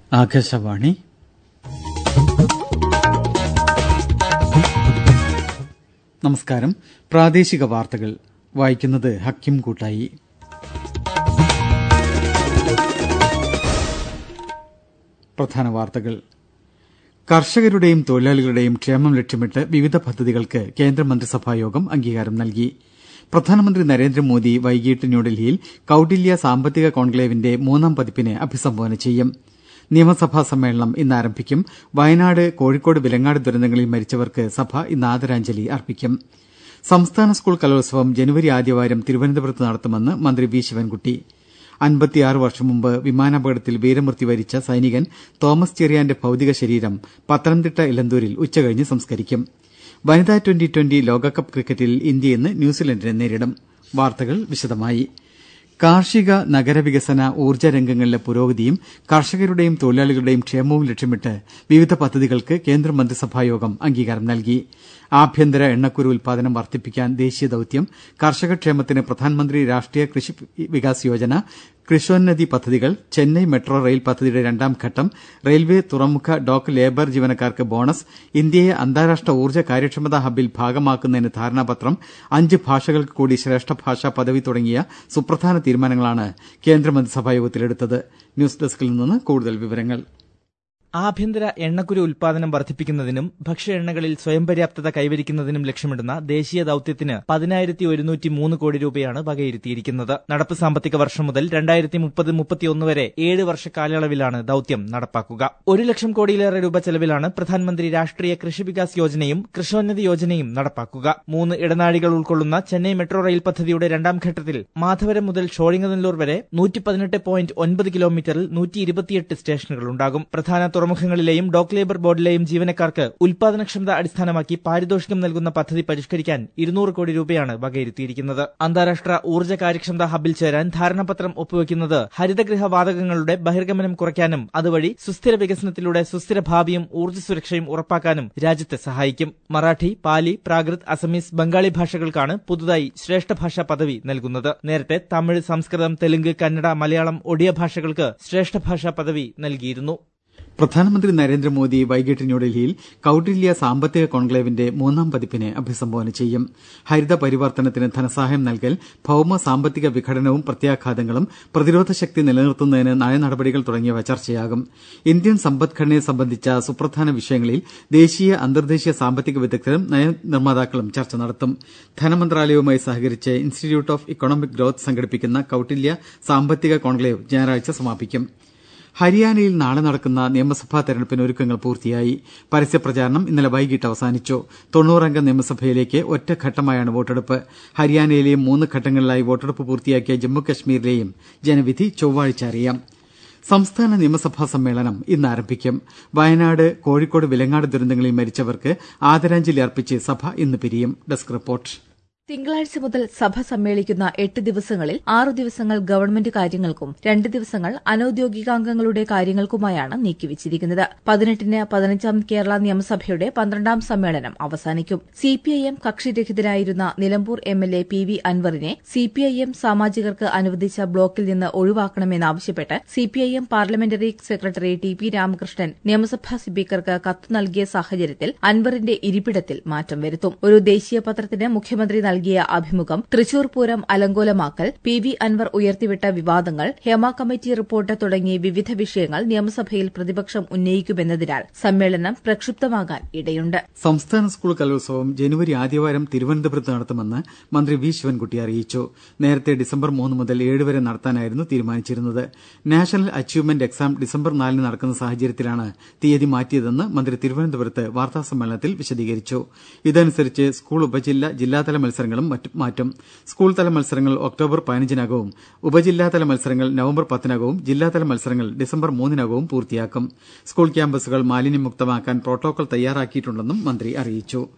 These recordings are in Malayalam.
ആകാശവാണി നമസ്കാരം പ്രാദേശിക വാർത്തകൾ വായിക്കുന്നത് ഹക്കിം കൂട്ടായി പ്രധാന വാർത്തകൾ കർഷകരുടെയും തൊഴിലാളികളുടെയും ക്ഷേമം ലക്ഷ്യമിട്ട് വിവിധ പദ്ധതികൾക്ക് കേന്ദ്രമന്ത്രിസഭായോഗം അംഗീകാരം നൽകി പ്രധാനമന്ത്രി നരേന്ദ്രമോദി വൈകിട്ട് ന്യൂഡൽഹിയിൽ കൌടില്യ സാമ്പത്തിക കോൺക്ലേവിന്റെ മൂന്നാം പതിപ്പിനെ അഭിസംബോധന ചെയ്യും നിയമസഭാ സമ്മേളനം ഇന്ന് ആരംഭിക്കും വയനാട് കോഴിക്കോട് വിലങ്ങാട് ദുരന്തങ്ങളിൽ മരിച്ചവർക്ക് സഭ ഇന്ന് ആദരാഞ്ജലി അർപ്പിക്കും സംസ്ഥാന സ്കൂൾ കലോത്സവം ജനുവരി ആദ്യവാരം തിരുവനന്തപുരത്ത് നടത്തുമെന്ന് മന്ത്രി വി ശിവൻകുട്ടി അൻപത്തിയാറ് വർഷം മുമ്പ് വിമാനാപകടത്തിൽ വീരമൃത്യു വരിച്ച സൈനികൻ തോമസ് ചെറിയാന്റെ ഭൌതിക ശരീരം പത്തനംതിട്ട ഇലന്തൂരിൽ ഉച്ചകഴിഞ്ഞ് സംസ്കരിക്കും വനിതാ ട്വന്റി ട്വന്റി ലോകകപ്പ് ക്രിക്കറ്റിൽ ഇന്ത്യ ഇന്ന് ന്യൂസിലൻഡിനെ നേരിടും വാർത്തകൾ വിശദമായി കാർഷിക നഗരവികസന ഊർജ്ജ രംഗങ്ങളിലെ പുരോഗതിയും കർഷകരുടെയും തൊഴിലാളികളുടെയും ക്ഷേമവും ലക്ഷ്യമിട്ട് വിവിധ പദ്ധതികൾക്ക് കേന്ദ്രമന്ത്രിസഭായോഗം അംഗീകാരം നൽകി ആഭ്യന്തര എണ്ണക്കുരു ഉൽപാദനം വർദ്ധിപ്പിക്കാൻ ദേശീയ ദൌത്യം കർഷകക്ഷേമത്തിന് പ്രധാനമന്ത്രി രാഷ്ട്രീയ കൃഷി വികാസ് യോജന കൃഷോന്നതി പദ്ധതികൾ ചെന്നൈ മെട്രോ റെയിൽ പദ്ധതിയുടെ രണ്ടാം ഘട്ടം റെയിൽവേ തുറമുഖ ഡോക്ക് ലേബർ ജീവനക്കാർക്ക് ബോണസ് ഇന്ത്യയെ അന്താരാഷ്ട്ര ഊർജ്ജ കാര്യക്ഷമതാ ഹബ്ബിൽ ഭാഗമാക്കുന്നതിന് ധാരണാപത്രം അഞ്ച് ഭാഷകൾക്ക് കൂടി ശ്രേഷ്ഠ ഭാഷാ പദവി തുടങ്ങിയ സുപ്രധാന തീരുമാനങ്ങളാണ് കേന്ദ്രമന്ത്രിസഭായോഗത്തിലെടുത്തത് ന്യൂസ് ഡെസ്കിൽ നിന്ന് കൂടുതൽ വിവരങ്ങൾ ആഭ്യന്തര എണ്ണക്കുരു ഉൽപാദനം വർദ്ധിപ്പിക്കുന്നതിനും ഭക്ഷ്യ എണ്ണകളിൽ സ്വയം പര്യാപ്തത കൈവരിക്കുന്നതിനും ലക്ഷ്യമിടുന്ന ദേശീയ ദൌത്യത്തിന് പതിനായിരത്തി ഒരുന്നൂറ്റി മൂന്ന് കോടി രൂപയാണ് വകയിരുത്തിയിരിക്കുന്നത് നടപ്പ് സാമ്പത്തിക വർഷം മുതൽ രണ്ടായിരത്തി മുപ്പത് മുപ്പത്തിയൊന്ന് വരെ ഏഴ് വർഷ കാലയളവിലാണ് ദൌത്യം നടപ്പാക്കുക ഒരു ലക്ഷം കോടിയിലേറെ രൂപ ചെലവിലാണ് പ്രധാനമന്ത്രി രാഷ്ട്രീയ കൃഷി വികാസ് യോജനയും കൃഷോന്നതി യോജനയും നടപ്പാക്കുക മൂന്ന് ഇടനാഴികൾ ഉൾക്കൊള്ളുന്ന ചെന്നൈ മെട്രോ റെയിൽ പദ്ധതിയുടെ രണ്ടാം ഘട്ടത്തിൽ മാധവരം മുതൽ ഷോളിംഗനല്ലൂർ വരെ നൂറ്റി പതിനെട്ട് പോയിന്റ് ഒൻപത് കിലോമീറ്ററിൽ നൂറ്റി ഇരുപത്തിയെട്ട് സ്റ്റേഷനുകളുണ്ടാകും പ്രധാന തുറമുഖങ്ങളിലെയും ഡോക്ക് ലേബർ ബോർഡിലെയും ജീവനക്കാർക്ക് ഉൽപാദനക്ഷമത അടിസ്ഥാനമാക്കി പാരിതോഷികം നൽകുന്ന പദ്ധതി പരിഷ്കരിക്കാൻ ഇരുന്നൂറ് കോടി രൂപയാണ് വകയിരുത്തിയിരിക്കുന്നത് അന്താരാഷ്ട്ര ഊർജ്ജ കാര്യക്ഷമതാ ഹബ്ബിൽ ചേരാൻ ധാരണാപത്രം ഒപ്പുവെക്കുന്നത് ഹരിതഗൃഹ വാതകങ്ങളുടെ ബഹിർഗമനം കുറയ്ക്കാനും അതുവഴി സുസ്ഥിര വികസനത്തിലൂടെ സുസ്ഥിര ഭാവിയും ഊർജ്ജ സുരക്ഷയും ഉറപ്പാക്കാനും രാജ്യത്തെ സഹായിക്കും മറാഠി പാലി പ്രാകൃത് അസമീസ് ബംഗാളി ഭാഷകൾക്കാണ് പുതുതായി ശ്രേഷ്ഠ ഭാഷാ പദവി നൽകുന്നത് നേരത്തെ തമിഴ് സംസ്കൃതം തെലുങ്ക് കന്നഡ മലയാളം ഒഡിയ ഭാഷകൾക്ക് ശ്രേഷ്ഠ ഭാഷാ പദവി നൽകിയിരുന്നു പ്രധാനമന്ത്രി നരേന്ദ്രമോദി വൈകിട്ട് ന്യൂഡൽഹിയിൽ കൌടില്യ സാമ്പത്തിക കോൺക്ലേവിന്റെ മൂന്നാം പതിപ്പിനെ അഭിസംബോധന ചെയ്യും ഹരിത പരിവർത്തനത്തിന് ധനസഹായം നൽകൽ ഭൌമ സാമ്പത്തിക വിഘടനവും പ്രത്യാഘാതങ്ങളും പ്രതിരോധ ശക്തി നിലനിർത്തുന്നതിന് നയനടപടികൾ തുടങ്ങിയവ ചർച്ചയാകും ഇന്ത്യൻ സമ്പദ്ഘടനയെ സംബന്ധിച്ച സുപ്രധാന വിഷയങ്ങളിൽ ദേശീയ അന്തർദേശീയ സാമ്പത്തിക വിദഗ്ധരും നയനിർമ്മാതാക്കളും ചർച്ച നടത്തും ധനമന്ത്രാലയവുമായി സഹകരിച്ച് ഇൻസ്റ്റിറ്റ്യൂട്ട് ഓഫ് ഇക്കണോമിക് ഗ്രോത്ത് സംഘടിപ്പിക്കുന്ന കൌടില്യ സാമ്പത്തിക കോൺക്ലേവ് ഞായറാഴ്ച സമാപിക്കും ഹരിയാനയിൽ നാളെ നടക്കുന്ന നിയമസഭാ തെരഞ്ഞെടുപ്പിന് ഒരുക്കങ്ങൾ പൂർത്തിയായി പരസ്യപ്രചാരണം ഇന്നലെ വൈകിട്ട് അവസാനിച്ചു തൊണ്ണൂറംഗ നിയമസഭയിലേക്ക് ഒറ്റഘട്ടമായാണ് വോട്ടെടുപ്പ് ഹരിയാനയിലെയും മൂന്ന് ഘട്ടങ്ങളിലായി വോട്ടെടുപ്പ് പൂർത്തിയാക്കിയ ജമ്മുകശ്മീരിലെയും ജനവിധി ചൊവ്വാഴ്ച അറിയാം സംസ്ഥാന നിയമസഭാ സമ്മേളനം ഇന്ന് ആരംഭിക്കും വയനാട് കോഴിക്കോട് വിലങ്ങാട് ദുരന്തങ്ങളിൽ മരിച്ചവർക്ക് ആദരാഞ്ജലി അർപ്പിച്ച് സഭ ഇന്ന് പിരിയും ഡെസ്ക് റിപ്പോർട്ട് തിങ്കളാഴ്ച മുതൽ സഭ സമ്മേളിക്കുന്ന എട്ട് ദിവസങ്ങളിൽ ആറു ദിവസങ്ങൾ ഗവൺമെന്റ് കാര്യങ്ങൾക്കും രണ്ട് ദിവസങ്ങൾ അനൌദ്യോഗികാംഗങ്ങളുടെ കാര്യങ്ങൾക്കുമായാണ് നീക്കിവച്ചിരിക്കുന്നത് പതിനെട്ടിന് പതിനഞ്ചാം കേരള നിയമസഭയുടെ പന്ത്രണ്ടാം സമ്മേളനം അവസാനിക്കും സിപിഐഎം കക്ഷിരഹിതരായിരുന്ന നിലമ്പൂർ എംഎൽഎ പി വി അൻവറിനെ സിപിഐഎം സാമാജികർക്ക് അനുവദിച്ച ബ്ലോക്കിൽ നിന്ന് ഒഴിവാക്കണമെന്നാവശ്യപ്പെട്ട് CPIM parliamentary secretary T P Ramakrishnan നിയമസഭാ സ്പീക്കർക്ക് കത്ത് നൽകിയ സാഹചര്യത്തിൽ അൻവറിന്റെ ഇരിപ്പിടത്തിൽ മാറ്റം വരുത്തും ഒരു ദേശീയ പത്രത്തിന് മുഖ്യമന്ത്രി നൽകിയ അഭിമുഖം തൃശൂർ പൂരം അലങ്കോലമാക്കൽ പി വി അൻവർ ഉയർത്തിവിട്ട വിവാദങ്ങൾ ഹേമ കമ്മിറ്റി റിപ്പോർട്ട് തുടങ്ങി വിവിധ വിഷയങ്ങൾ നിയമസഭയിൽ പ്രതിപക്ഷം ഉന്നയിക്കുമെന്നതിനാൽ സമ്മേളനം പ്രക്ഷുബ്ധമാകാൻ ഇടയുണ്ട് സംസ്ഥാന സ്കൂൾ കലോത്സവം ജനുവരി ആദ്യവാരം തിരുവനന്തപുരത്ത് നടത്തുമെന്ന് മന്ത്രി വി ശിവൻകുട്ടി അറിയിച്ചു നേരത്തെ ഡിസംബർ മൂന്ന് മുതൽ ഏഴ് വരെ നടത്താനായിരുന്നു തീരുമാനിച്ചിരുന്നത് നാഷണൽ അച്ചീവ്മെന്റ് എക്സാം ഡിസംബർ നാലിന് നടക്കുന്ന സാഹചര്യത്തിലാണ് തീയതി മാറ്റിയതെന്ന് മന്ത്രി തിരുവനന്തപുരത്ത് വാർത്താസമ്മേളനത്തിൽ വിശദീകരിച്ചു ഇതനുസരിച്ച് സ്കൂൾ ഉപജില്ല ജില്ലാതല മത്സരങ്ങളും മാറ്റും സ്കൂൾ തല മത്സരങ്ങൾ ഒക്ടോബർ പതിനഞ്ചിനകവും ഉപജില്ലാതല മത്സരങ്ങൾ നവംബർ പത്തിനകവും ജില്ലാതല മത്സരങ്ങൾ ഡിസംബർ മൂന്നിനകവും പൂർത്തിയാക്കും സ്കൂൾ ക്യാമ്പസുകൾ മാലിന്യമുക്തമാക്കാൻ പ്രോട്ടോകോൾ തയ്യാറാക്കിയിട്ടുണ്ടെന്നും മന്ത്രി അറിയിച്ചു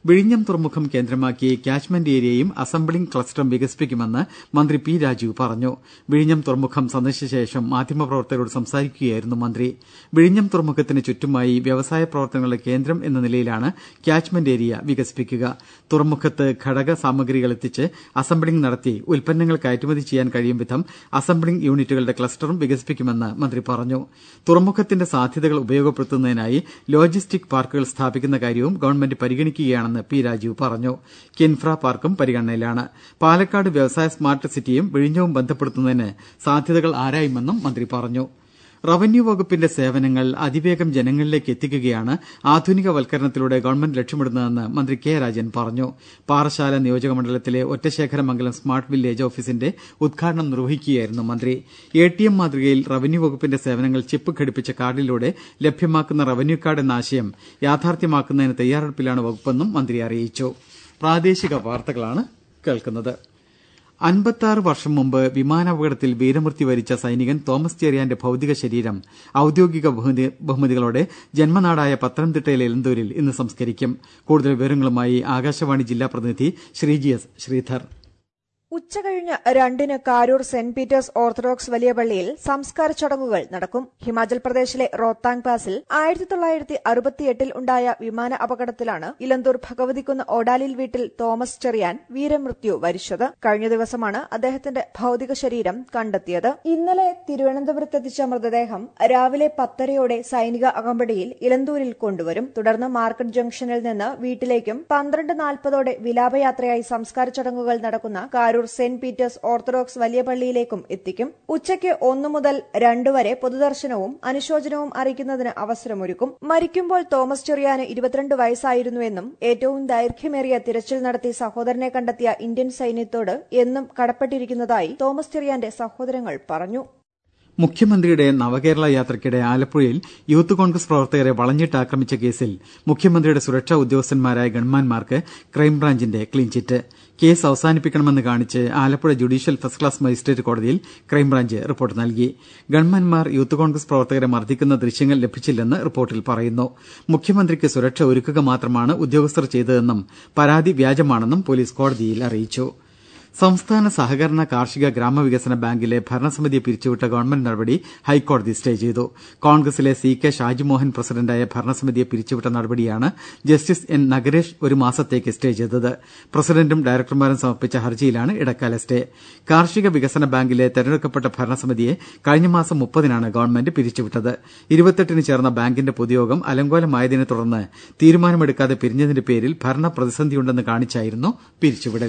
വിഴിഞ്ഞം തുറമുഖം കേന്ദ്രമാക്കി ക്യാച്ച്മെന്റ് ഏരിയയും അസംബ്ലിംഗ് ക്ലസ്റ്ററും വികസിപ്പിക്കുമെന്ന് മന്ത്രി പി രാജു പറഞ്ഞു വിഴിഞ്ഞം തുറമുഖം സന്ദർശിച്ച ശേഷം മാധ്യമപ്രവർത്തകരോട് സംസാരിക്കുകയായിരുന്നു മന്ത്രി വിഴിഞ്ഞം തുറമുഖത്തിന് ചുറ്റുമായി വ്യവസായ പ്രവർത്തനങ്ങളുടെ കേന്ദ്രം എന്ന നിലയിലാണ് ക്യാച്ച്മെന്റ് ഏരിയ വികസിപ്പിക്കുക തുറമുഖത്ത് ഘടക സാമഗ്രികൾ എത്തിച്ച് അസംബ്ലിംഗ് നടത്തി ഉൽപ്പന്നങ്ങൾ കയറ്റുമതി ചെയ്യാൻ കഴിയും വിധം അസംബ്ലിംഗ് യൂണിറ്റുകളുടെ ക്ലസ്റ്ററും വികസിപ്പിക്കുമെന്ന് മന്ത്രി പറഞ്ഞു തുറമുഖത്തിന്റെ സാധ്യതകൾ ഉപയോഗപ്പെടുത്തുന്നതിനായി ലോജിസ്റ്റിക് പാർക്കുകൾ സ്ഥാപിക്കുന്ന കാര്യവും ഗവൺമെന്റ് പരിഗണിക്കുകയാണെന്ന് പി രാജീവ് പറഞ്ഞു കിൻഫ്ര പാർക്കും പരിഗണനയിലാണ് പാലക്കാട് വ്യവസായ സ്മാർട്ട് സിറ്റിയും വിഴിഞ്ഞവും ബന്ധപ്പെടുത്തുന്നതിന് സാധ്യതകൾ ആരായുമെന്നും മന്ത്രി പറഞ്ഞു റവന്യൂ വകുപ്പിന്റെ സേവനങ്ങൾ അതിവേഗം ജനങ്ങളിലേക്ക് എത്തിക്കുകയാണ് ആധുനികവൽക്കരണത്തിലൂടെ ഗവൺമെന്റ് ലക്ഷ്യമിടുന്നതെന്ന് മന്ത്രി കെ രാജൻ പറഞ്ഞു പാറശാല നിയോജകമണ്ഡലത്തിലെ ഒറ്റശേഖരമംഗലം സ്മാർട്ട് വില്ലേജ് ഓഫീസിന്റെ ഉദ്ഘാടനം നിർവഹിക്കുകയായിരുന്നു മന്ത്രി എ ടി എം മാതൃകയിൽ റവന്യൂ വകുപ്പിന്റെ സേവനങ്ങൾ ചിപ്പ് ഘടിപ്പിച്ച കാർഡിലൂടെ ലഭ്യമാക്കുന്ന റവന്യൂ കാർഡ് എന്ന ആശയം യാഥാർത്ഥ്യമാക്കുന്നതിന് തയ്യാറെടുപ്പിലാണ് വകുപ്പെന്നും മന്ത്രി അറിയിച്ചു പ്രാദേശിക വാർത്തകളാണ് കേൾക്കുന്നത് അൻപത്താറ് വർഷം മുമ്പ് വിമാനാപകടത്തിൽ വീരമൃത്യു വരിച്ച സൈനികൻ തോമസ് ചെറിയാന്റെ ഭൌതിക ശരീരം ഔദ്യോഗിക ബഹുമതികളോടെ ജന്മനാടായ പത്തനംതിട്ടയിലെ എലന്തൂരിൽ ഇന്ന് സംസ്കരിക്കും കൂടുതൽ വിവരങ്ങളുമായി ആകാശവാണി ജില്ലാ പ്രതിനിധി ശ്രീജി എസ് ശ്രീധർ ഉച്ചകഴിഞ്ഞ് രണ്ടിന് കാരൂർ സെന്റ് പീറ്റേഴ്സ് ഓർത്തഡോക്സ് വലിയ പള്ളിയിൽ സംസ്കാര ചടങ്ങുകൾ നടക്കും ഹിമാചൽ പ്രദേശിലെ റോത്താങ് പാസിൽ ആയിരത്തി തൊള്ളായിരത്തി അറുപത്തിയെട്ടിൽ ഉണ്ടായ വിമാന അപകടത്തിലാണ് ഇലന്തൂർ ഭഗവതിക്കുന്ന് ഓടാലിൽ വീട്ടിൽ തോമസ് ചെറിയാൻ വീരമൃത്യു വരിച്ചത് കഴിഞ്ഞ ദിവസമാണ് അദ്ദേഹത്തിന്റെ ഭൌതിക ശരീരം കണ്ടെത്തിയത് ഇന്നലെ തിരുവനന്തപുരത്തെത്തിച്ച മൃതദേഹം രാവിലെ പത്തരയോടെ സൈനിക അകമ്പടിയിൽ ഇലന്തൂരിൽ കൊണ്ടുവരും തുടർന്ന് മാർക്കറ്റ് ജംഗ്ഷനിൽ നിന്ന് വീട്ടിലേക്കും പന്ത്രണ്ട് നാൽപ്പതോടെ വിലാപയാത്രയായി സംസ്കാര ചടങ്ങുകൾ നടക്കുന്ന കാരൂർ സെന്റ് പീറ്റേഴ്സ് ഓർത്തഡോക്സ് വലിയ പള്ളിയിലേക്കും എത്തിക്കും ഉച്ചയ്ക്ക് ഒന്നു മുതൽ രണ്ടു വരെ പൊതുദർശനവും അനുശോചനവും അറിയിക്കുന്നതിന് അവസരമൊരുക്കും മരിക്കുമ്പോൾ തോമസ് ചെറിയാന് ഇരുപത്തിരണ്ട് വയസ്സായിരുന്നുവെന്നും ഏറ്റവും ദൈർഘ്യമേറിയ തിരച്ചിൽ നടത്തി സഹോദരനെ കണ്ടെത്തിയ ഇന്ത്യൻ സൈന്യത്തോട് എന്നും കടപ്പെട്ടിരിക്കുന്നതായി തോമസ് ചെറിയാന്റെ സഹോദരങ്ങൾ പറഞ്ഞു മുഖ്യമന്ത്രിയുടെ നവകേരള യാത്രയ്ക്കിടെ ആലപ്പുഴയിൽ യൂത്ത് കോൺഗ്രസ് പ്രവർത്തകരെ വളഞ്ഞിട്ട് ആക്രമിച്ച കേസിൽ മുഖ്യമന്ത്രിയുടെ സുരക്ഷാ ഉദ്യോഗസ്ഥന്മാരായ ഗൺമാൻമാർക്ക് ക്രൈംബ്രാഞ്ചിന്റെ ക്ലീൻചിറ്റ് കേസ് അവസാനിപ്പിക്കണമെന്ന് കാണിച്ച് Alappuzha judicial first class magistrate കോടതിയിൽ ക്രൈംബ്രാഞ്ച് റിപ്പോർട്ട് നൽകി ഗൺമാൻമാർ യൂത്ത് കോൺഗ്രസ് പ്രവർത്തകരെ മർദ്ദിക്കുന്ന ദൃശ്യങ്ങൾ ലഭിച്ചില്ലെന്ന് റിപ്പോർട്ടിൽ പറയുന്നു മുഖ്യമന്ത്രിക്ക് സുരക്ഷ ഒരുക്കുക മാത്രമാണ് ഉദ്യോഗസ്ഥർ ചെയ്തതെന്നും പരാതി വ്യാജമാണെന്നും പോലീസ് കോടതിയിൽ അറിയിച്ചു സംസ്ഥാന സഹകരണ കാർഷിക ഗ്രാമവികസന ബാങ്കിലെ ഭരണസമിതിയെ പിരിച്ചുവിട്ട ഗവൺമെന്റ് നടപടി ഹൈക്കോടതി സ്റ്റേ ചെയ്തു കോൺഗ്രസിലെ സി കെ ഷാജിമോഹൻ പ്രസിഡന്റായ ഭരണസമിതിയെ പിരിച്ചുവിട്ട നടപടിയാണ് ജസ്റ്റിസ് എൻ നഗരേഷ് ഒരു മാസത്തേക്ക് സ്റ്റേ ചെയ്തത് പ്രസിഡന്റും ഡയറക്ടർമാരും സമർപ്പിച്ച ഹർജിയിലാണ് ഇടക്കാല സ്റ്റേ കാർഷിക വികസന ബാങ്കിലെ തെരഞ്ഞെടുക്കപ്പെട്ട ഭരണസമിതിയെ കഴിഞ്ഞ മാസം മുപ്പതിനാണ് ഗവൺമെന്റ് പിരിച്ചുവിട്ടത് ഇരുപത്തെട്ടിന് ചേർന്ന ബാങ്കിന്റെ പൊതുയോഗം അലങ്കോലമായതിനെ തുടർന്ന് തീരുമാനമെടുക്കാതെ പിരിഞ്ഞതിന്റെ പേരിൽ ഭരണ പ്രതിസന്ധിയുണ്ടെന്ന് കാണിച്ചായിരുന്നു പിരിച്ചുവിടൽ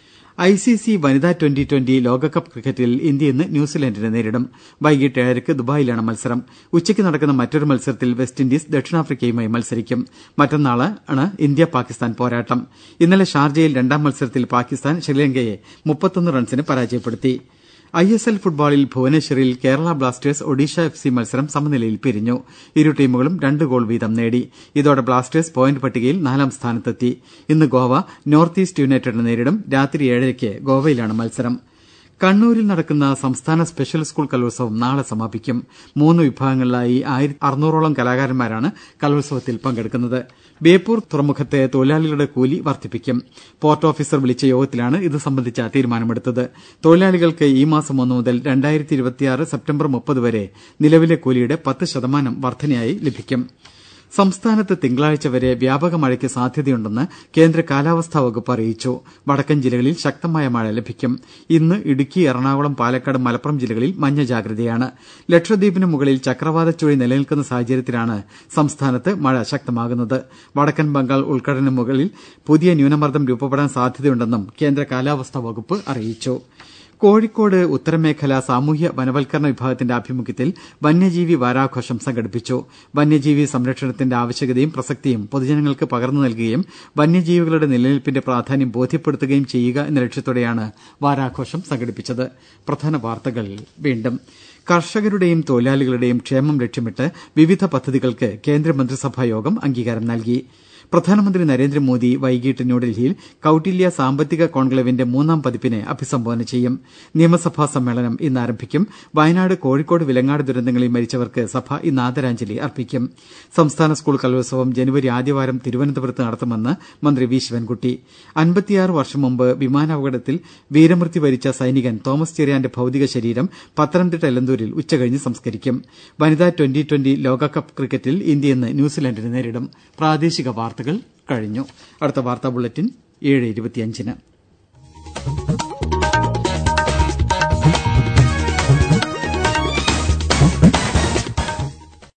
ഐ സി സി വനിതാ ട്വന്റി ട്വന്റി ലോകകപ്പ് ക്രിക്കറ്റിൽ ഇന്ത്യ ഇന്ന് ന്യൂസിലൻഡിനെ നേരിടും വൈകിട്ട് ഏഴരയ്ക്ക് ദുബായിലാണ് മത്സരം ഉച്ചയ്ക്ക് നടക്കുന്ന മറ്റൊരു മത്സരത്തിൽ വെസ്റ്റ് ഇൻഡീസ് ദക്ഷിണാഫ്രിക്കയുമായി മത്സരിക്കും മറ്റന്നാളാണ് ഇന്ത്യ പാകിസ്ഥാൻ പോരാട്ടം ഇന്നലെ ഷാർജയിൽ രണ്ടാം മത്സരത്തിൽ പാകിസ്ഥാൻ ശ്രീലങ്കയെ മുപ്പത്തൊന്ന് റൺസിന് പരാജയപ്പെടുത്തി ഐ എസ് എൽ ഫുട്ബോളിൽ ഭുവനേശ്വറിൽ Kerala Blasters Odisha F C മത്സരം സമനിലയിൽ പിരിഞ്ഞു ഇരു ടീമുകളും രണ്ട് ഗോൾ വീതം നേടി ഇതോടെ ബ്ലാസ്റ്റേഴ്സ് പോയിന്റ് പട്ടികയിൽ നാലാം സ്ഥാനത്തെത്തി ഇന്ന് ഗോവ നോർത്ത് ഈസ്റ്റ് യുണൈറ്റഡിനെ നേരിടും രാത്രി ഏഴരയ്ക്ക് ഗോവയിലാണ് മത്സരം കണ്ണൂരിൽ നടക്കുന്ന സംസ്ഥാന സ്പെഷ്യൽ സ്കൂൾ കലോത്സവം നാളെ സമാപിക്കും മൂന്ന് വിഭാഗങ്ങളിലായി അറുന്നൂറോളം കലാകാരന്മാരാണ് കലോത്സവത്തിൽ പങ്കെടുക്കുന്നത് ബേപ്പൂർ തുറമുഖത്തെ തൊഴിലാളികളുടെ കൂലി വർദ്ധിപ്പിക്കും പോർട്ട് ഓഫീസർ വിളിച്ച യോഗത്തിലാണ് ഇത് സംബന്ധിച്ച തീരുമാനമെടുത്തത് തൊഴിലാളികൾക്ക് ഈ മാസം ഒന്ന് മുതൽ രണ്ടായിരത്തി ഇരുപത്തിയാറ് സെപ്റ്റംബർ മുപ്പത് വരെ നിലവിലെ കൂലിയുടെ പത്ത് ശതമാനം വർധനയായി ലഭിക്കും സംസ്ഥാനത്ത് തിങ്കളാഴ്ച വരെ വ്യാപക മഴയ്ക്ക് സാധ്യതയുണ്ടെന്ന് കേന്ദ്ര കാലാവസ്ഥാ വകുപ്പ് അറിയിച്ചു വടക്കൻ ജില്ലകളിൽ ശക്തമായ മഴ ലഭിക്കും ഇന്ന് ഇടുക്കി എറണാകുളം പാലക്കാട് മലപ്പുറം ജില്ലകളിൽ മഞ്ഞ ജാഗ്രതയാണ് ലക്ഷദ്വീപിന് മുകളിൽ ചക്രവാത ചുഴി നിലനിൽക്കുന്ന സാഹചര്യത്തിലാണ് സംസ്ഥാനത്ത് മഴ ശക്തമാകുന്നത് വടക്കൻ ബംഗാൾ ഉൾക്കടലിന് മുകളിൽ പുതിയ ന്യൂനമർദ്ദം രൂപപ്പെടാൻ സാധ്യതയുണ്ടെന്നും കേന്ദ്ര കാലാവസ്ഥാ വകുപ്പ് അറിയിച്ചു കോഴിക്കോട് ഉത്തരമേഖല സാമൂഹ്യ വനവൽക്കരണ വിഭാഗത്തിന്റെ ആഭിമുഖ്യത്തിൽ വന്യജീവി വാരാഘോഷം സംഘടിപ്പിച്ചു വന്യജീവി സംരക്ഷണത്തിന്റെ ആവശ്യകതയും പ്രസക്തിയും പൊതുജനങ്ങൾക്ക് പകർന്നു നൽകുകയും വന്യജീവികളുടെ നിലനിൽപ്പിന്റെ പ്രാധാന്യം ബോധ്യപ്പെടുത്തുകയും ചെയ്യുക എന്ന ലക്ഷ്യത്തോടെയാണ് വാരാഘോഷം സംഘടിപ്പിച്ചത് പ്രധാന വാർത്തകൾ വീണ്ടും കർഷകരുടെയും തൊഴിലാളികളുടെയും ക്ഷേമം ലക്ഷ്യമിട്ട് വിവിധ പദ്ധതികൾക്ക് കേന്ദ്രമന്ത്രിസഭാ യോഗം അംഗീകാരം നൽകി പ്രധാനമന്ത്രി നരേന്ദ്രമോദി വൈകിട്ട് ന്യൂഡൽഹിയിൽ കൌട്ടില്യ സാമ്പത്തിക കോൺക്ലേവിന്റെ മൂന്നാം പതിപ്പിനെ അഭിസംബോധന ചെയ്യും നിയമസഭാ സമ്മേളനം ഇന്ന് ആരംഭിക്കും വയനാട് കോഴിക്കോട് വിലങ്ങാട് ദുരന്തങ്ങളിൽ മരിച്ചവർക്ക് സഭ ഇന്ന് ആദരാഞ്ജലി അർപ്പിക്കും സംസ്ഥാന സ്കൂൾ കലോത്സവം ജനുവരി ആദ്യവാരം തിരുവനന്തപുരത്ത് നടത്തുമെന്ന് മന്ത്രി വി ശിവൻകുട്ടി അൻപത്തിയാറ് വർഷം മുമ്പ് വിമാനാപകടത്തിൽ വീരമൃത്യു വരിച്ച സൈനികൻ തോമസ് ചെറിയാന്റെ ഭൌതിക ശരീരം പത്തനംതിട്ട എലന്തൂരിൽ ഉച്ചകഴിഞ്ഞ് സംസ്കരിക്കും വനിതാ ട്വന്റി ട്വന്റി ലോകകപ്പ് ക്രിക്കറ്റിൽ ഇന്ത്യ ഇന്ന് ന്യൂസിലൻഡിനെ നേരിടും പ്രാദേശിക വാർത്തകൾ കഴിഞ്ഞു അടുത്ത വാർത്താ ബുള്ളറ്റിൻ ഏഴ് ഇരുപത്തിയഞ്ചിന്